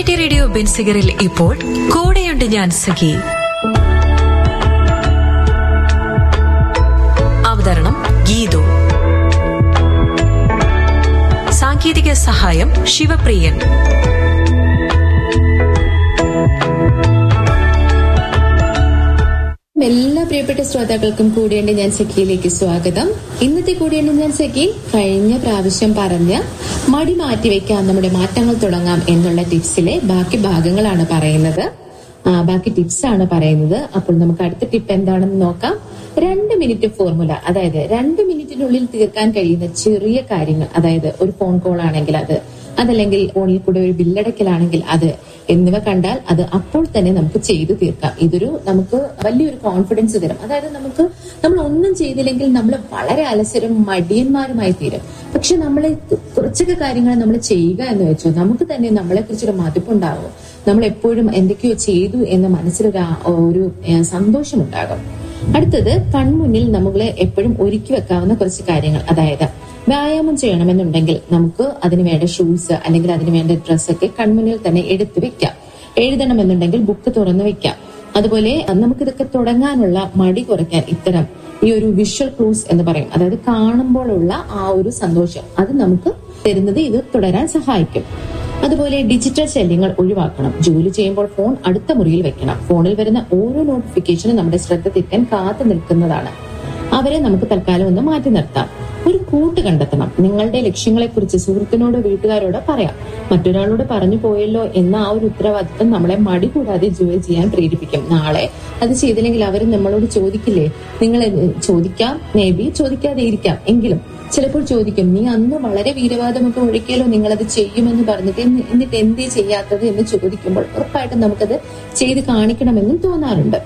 community radio ബെൻസിഗറിൽ ഇപ്പോൾ കൂടെയുണ്ട് ഞാൻ സഖി അവതരണം ഗീതു സാങ്കേതിക സഹായം ശിവപ്രിയൻ എല്ലാ പ്രിയപ്പെട്ട ശ്രോതാക്കൾക്കും കൂടിയുണ്ട് ഞാൻ സഖിയിലേക്ക് സ്വാഗതം ഇന്നത്തെ കൂടിയുണ്ട് ഞാൻ സഖി കഴിഞ്ഞ പ്രാവശ്യം പറഞ്ഞ മടി മാറ്റിവെക്കാം നമ്മുടെ മാറ്റങ്ങൾ തുടങ്ങാം എന്നുള്ള ടിപ്സിലെ ബാക്കി ഭാഗങ്ങളാണ് പറയുന്നത് ആ, ബാക്കി ടിപ്സ് ആണ് പറയുന്നത് അപ്പോൾ നമുക്ക് അടുത്ത ടിപ്പ് എന്താണെന്ന് നോക്കാം രണ്ട് മിനിറ്റ് ഫോർമുല അതായത് രണ്ട് മിനിറ്റിനുള്ളിൽ തീർക്കാൻ കഴിയുന്ന ചെറിയ കാര്യങ്ങൾ അതായത് ഒരു ഫോൺ കോൾ ആണെങ്കിൽ അത് അതല്ലെങ്കിൽ ഫോണിൽ കൂടെ ഒരു ബില്ലടക്കലാണെങ്കിൽ അത് എന്നിവ കണ്ടാൽ അത് അപ്പോൾ തന്നെ നമുക്ക് ചെയ്തു തീർക്കാം ഇതൊരു നമുക്ക് വലിയൊരു കോൺഫിഡൻസ് തരും അതായത് നമുക്ക് നമ്മൾ ഒന്നും ചെയ്തില്ലെങ്കിൽ നമ്മൾ വളരെ അലസരും മടിയന്മാരുമായി തീരും പക്ഷെ നമ്മൾ കുറച്ചൊക്കെ കാര്യങ്ങൾ നമ്മൾ ചെയ്യുക എന്ന് വെച്ചോ നമുക്ക് തന്നെ നമ്മളെ കുറിച്ചൊരു മതിപ്പുണ്ടാകും നമ്മൾ എപ്പോഴും എന്തൊക്കെയോ ചെയ്തു എന്ന മനസ്സിലൊരു ആ- ഒരു ഏഹ്, സന്തോഷമുണ്ടാകും അടുത്തത് കൺമുന്നിൽ നമ്മളെ എപ്പോഴും ഒരുക്കി വെക്കാവുന്ന കുറച്ച് കാര്യങ്ങൾ അതായത് വ്യായാമം ചെയ്യണമെന്നുണ്ടെങ്കിൽ നമുക്ക് അതിന് വേണ്ട ഷൂസ് അല്ലെങ്കിൽ അതിന് വേണ്ട ഡ്രസ്സൊക്കെ കൺമുന്നിൽ തന്നെ എടുത്തു വെക്കാം എഴുതണമെന്നുണ്ടെങ്കിൽ ബുക്ക് തുറന്നു വെക്കാം അതുപോലെ നമുക്കിതൊക്കെ തുടങ്ങാനുള്ള മടി കുറയ്ക്കാൻ ഇത്തരം ഈ ഒരു വിഷ്വൽ ക്ലൂസ് എന്ന് പറയും അതായത് കാണുമ്പോഴുള്ള ആ ഒരു സന്തോഷം അത് നമുക്ക് തരുന്നത് ഇത് തുടരാൻ സഹായിക്കും അതുപോലെ ഡിജിറ്റൽ ശല്യങ്ങൾ ഒഴിവാക്കണം ജോലി ചെയ്യുമ്പോൾ ഫോൺ അടുത്ത മുറിയിൽ വെക്കണം ഫോണിൽ വരുന്ന ഓരോ നോട്ടിഫിക്കേഷനും നമ്മുടെ ശ്രദ്ധ തെറ്റാൻ കാത്തു നിൽക്കുന്നതാണ് അവരെ നമുക്ക് തൽക്കാലം ഒന്ന് മാറ്റി നിർത്താം ഒരു കൂട്ട് കണ്ടെത്തണം നിങ്ങളുടെ ലക്ഷ്യങ്ങളെ കുറിച്ച് സുഹൃത്തിനോടോ വീട്ടുകാരോടോ പറയാം മറ്റൊരാളോട് പറഞ്ഞു പോയല്ലോ എന്ന ആ ഒരു ഉത്തരവാദിത്തം നമ്മളെ മടി കൂടാതെ ജോലി ചെയ്യാൻ പ്രേരിപ്പിക്കും നാളെ അത് ചെയ്തില്ലെങ്കിൽ അവർ നമ്മളോട് ചോദിക്കില്ലേ നിങ്ങൾ ചോദിക്കാം മേ ബി ചോദിക്കാതെ ഇരിക്കാം എങ്കിലും ചിലപ്പോൾ ചോദിക്കും നീ അന്ന് വളരെ വീരവാദമൊക്കെ ഒഴിക്കലോ നിങ്ങളത് ചെയ്യുമെന്ന് പറഞ്ഞിട്ട് എന്നി- എന്നിട്ട് എന്തേ ചെയ്യാത്തത് എന്ന് ചോദിക്കുമ്പോൾ ഉറപ്പായിട്ടും നമുക്കത് ചെയ്ത് കാണിക്കണമെന്നും തോന്നാറുണ്ട്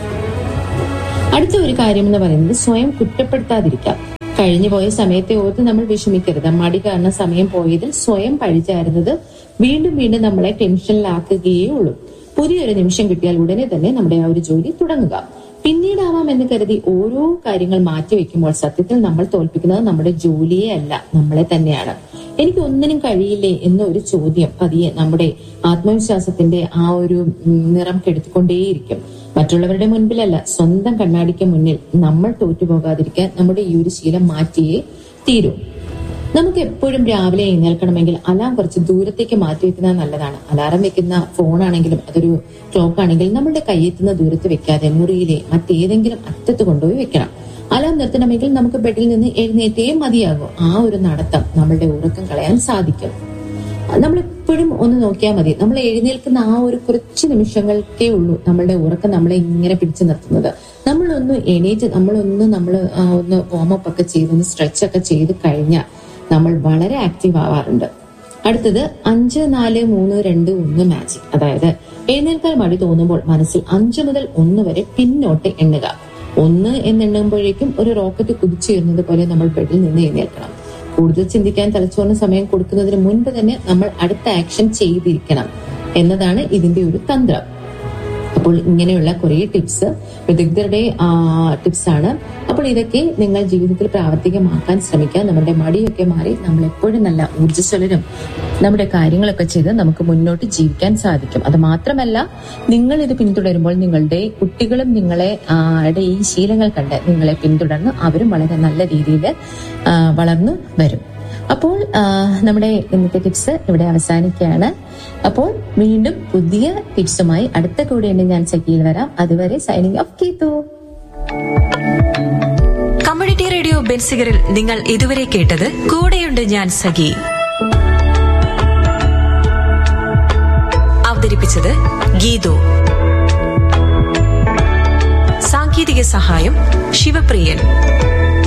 അടുത്ത ഒരു കാര്യം എന്ന് പറയുന്നത് സ്വയം കുറ്റപ്പെടുത്താതിരിക്കാം കഴിഞ്ഞു പോയ സമയത്തെ ഓർത്ത് നമ്മൾ വിഷമിക്കരുത് മടി കാരണം സമയം പോയതിൽ സ്വയം പഴിചാരുന്നത് വീണ്ടും വീണ്ടും നമ്മളെ ടെൻഷനിലാക്കുകയേ ഉള്ളൂ പുതിയൊരു നിമിഷം കിട്ടിയാൽ ഉടനെ തന്നെ നമ്മുടെ ആ ഒരു ജോലി തുടങ്ങുക പിന്നീടാവാം എന്ന് കരുതി ഓരോ കാര്യങ്ങൾ മാറ്റിവെക്കുമ്പോൾ സത്യത്തിൽ നമ്മൾ തോൽപ്പിക്കുന്നത് നമ്മുടെ ജോലിയെ അല്ല നമ്മളെ തന്നെയാണ് എനിക്ക് ഒന്നിനും കഴിയില്ലേ എന്ന ഒരു ചോദ്യം പതിയെ നമ്മുടെ ആത്മവിശ്വാസത്തിന്റെ ആ ഒരു ഉം, നിറം കെടുത്തിക്കൊണ്ടേയിരിക്കും മറ്റുള്ളവരുടെ മുൻപിലല്ല സ്വന്തം കണ്ണാടിക്ക് മുന്നിൽ നമ്മൾ തോറ്റുപോകാതിരിക്കാൻ നമ്മുടെ ഈ ഒരു ശീലം മാറ്റിയേ തീരൂ നമുക്ക് എപ്പോഴും രാവിലെ എഴുന്നേൽക്കണമെങ്കിൽ അലാം കുറച്ച് ദൂരത്തേക്ക് മാറ്റി വെക്കുന്നത് നല്ലതാണ് അലാറം വെക്കുന്ന ഫോണാണെങ്കിലും അതൊരു ക്ലോക്ക് ആണെങ്കിലും നമ്മുടെ കയ്യെത്തുന്ന ദൂരത്ത് വെക്കാതെ മുറിയിലെ മറ്റേതെങ്കിലും അറ്റത്ത് കൊണ്ടുപോയി വെക്കണം അലാം നിർത്തണമെങ്കിൽ നമുക്ക് ബെഡിൽ നിന്ന് എഴുന്നേറ്റേ മതിയാകും ആ ഒരു നടത്തം നമ്മളുടെ ഉറക്കം കളയാൻ സാധിക്കും നമ്മൾ എപ്പോഴും ഒന്ന് നോക്കിയാൽ മതി നമ്മൾ എഴുന്നേൽക്കുന്ന ആ ഒരു കുറച്ച് നിമിഷങ്ങൾക്കേ ഉള്ളൂ നമ്മളുടെ ഉറക്കം നമ്മളെ ഇങ്ങനെ പിടിച്ചു നിർത്തുന്നത് നമ്മളൊന്ന് എണീറ്റ് നമ്മളൊന്ന് നമ്മൾ ഒന്ന് വാമപ്പ് ഒക്കെ ചെയ്ത് ഒന്ന് സ്ട്രെച്ച് ഒക്കെ ചെയ്ത് കഴിഞ്ഞാൽ നമ്മൾ വളരെ ആക്റ്റീവ് ആവാറുണ്ട് അടുത്തത് അഞ്ച് നാല് മൂന്ന് രണ്ട് ഒന്ന് മാജിക് അതായത് എഴുന്നേൽക്കാൻ മടി തോന്നുമ്പോൾ മനസ്സിൽ അഞ്ച് മുതൽ ഒന്ന് വരെ പിന്നോട്ട് എണ്ണുക ഒന്ന് എന്നെണ്ണുമ്പോഴേക്കും ഒരു റോക്കറ്റ് കുതിച്ചുയരുന്നത് പോലെ നമ്മൾ ബെഡിൽ നിന്ന് എഴുന്നേൽക്കണം കൂടുതൽ ചിന്തിക്കാൻ തലച്ചോറിന് സമയം കൊടുക്കുന്നതിന് മുൻപ് തന്നെ നമ്മൾ അടുത്ത ആക്ഷൻ ചെയ്തിരിക്കണം എന്നതാണ് ഇതിന്റെ ഒരു തന്ത്രം അപ്പോൾ ഇങ്ങനെയുള്ള കുറേ ടിപ്സ് വിദഗ്ധരുടെ ടിപ്സ് ആണ് അപ്പോൾ ഇതൊക്കെ നിങ്ങൾ ജീവിതത്തിൽ പ്രാവർത്തികമാക്കാൻ ശ്രമിക്കുക നമ്മുടെ മടിയൊക്കെ മാറി നമ്മൾ എപ്പോഴും നല്ല ഊർജ്ജസ്വലരും നമ്മുടെ കാര്യങ്ങളൊക്കെ ചെയ്ത് നമുക്ക് മുന്നോട്ട് ജീവിക്കാൻ സാധിക്കും അത് മാത്രമല്ല നിങ്ങൾ ഇത് പിന്തുടരുമ്പോൾ നിങ്ങളുടെ കുട്ടികളും നിങ്ങളെ ആ, ടെ ഈ ശീലങ്ങൾ കണ്ട് നിങ്ങളെ പിന്തുടർന്ന് അവരും വളരെ നല്ല രീതിയിൽ വളർന്നു വരും അപ്പോൾ ആ, നമ്മുടെ ഇന്നത്തെ ടിപ്സ് ഇവിടെ അവസാനിക്കുകയാണ് അപ്പോൾ വീണ്ടും പുതിയ ടിപ്സുമായി അടുത്ത കൂടെയുണ്ട് ഞാൻ സഖിയിൽ വരാം അതുവരെ signing off Keethu community radio ബെൻസിഗറിൽ നിങ്ങൾ ഇതുവരെ കേട്ടത് കൂടെയുണ്ട് ഞാൻ സഖി അവതരിപ്പിച്ചത് ഗീതു സാങ്കേതിക സഹായം ശിവപ്രിയൻ